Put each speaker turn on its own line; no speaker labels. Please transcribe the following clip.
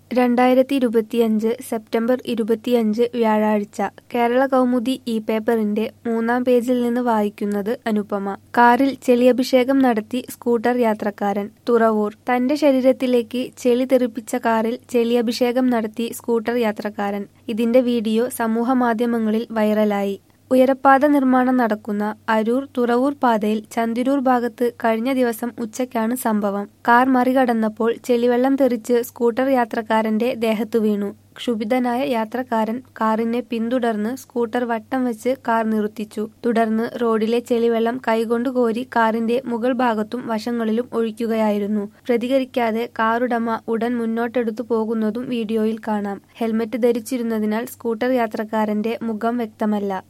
രണ്ടായിരത്തി ഇരുപത്തിയഞ്ച് സെപ്റ്റംബർ ഇരുപത്തിയഞ്ച് വ്യാഴാഴ്ച കേരള കൗമുദി ഈ പേപ്പറിന്റെ മൂന്നാം പേജിൽ നിന്ന് വായിക്കുന്നത് അനുപമ കാറിൽ ചെളിയഭിഷേകം നടത്തി സ്കൂട്ടർ യാത്രക്കാരൻ തുറവൂർ തന്റെ ശരീരത്തിലേക്ക് ചെളി തെറിപ്പിച്ച കാറിൽ ചെളിയഭിഷേകം നടത്തി സ്കൂട്ടർ യാത്രക്കാരൻ ഇതിന്റെ വീഡിയോ സമൂഹമാധ്യമങ്ങളിൽ വൈറലായി ഉയരപ്പാത നിർമ്മാണം നടക്കുന്ന അരൂർ തുറവൂർ പാതയിൽ ചന്തിരൂർ ഭാഗത്ത് കഴിഞ്ഞ ദിവസം ഉച്ചയ്ക്കാണ് സംഭവം കാർ മറികടന്നപ്പോൾ ചെളിവെള്ളം തെറിച്ച് സ്കൂട്ടർ യാത്രക്കാരന്റെ ദേഹത്തു വീണു ക്ഷുഭിതനായ യാത്രക്കാരൻ കാറിനെ പിന്തുടർന്ന് സ്കൂട്ടർ വട്ടം വെച്ച് കാർ നിർത്തിച്ചു തുടർന്ന് റോഡിലെ ചെളിവെള്ളം കൈകൊണ്ട് കോരി കാറിന്റെ മുകൾ ഭാഗത്തും വശങ്ങളിലും ഒഴിക്കുകയായിരുന്നു പ്രതികരിക്കാതെ കാറുടമ ഉടൻ മുന്നോട്ടെടുത്തു പോകുന്നതും വീഡിയോയിൽ കാണാം ഹെൽമറ്റ് ധരിച്ചിരുന്നതിനാൽ സ്കൂട്ടർ യാത്രക്കാരന്റെ മുഖം വ്യക്തമല്ല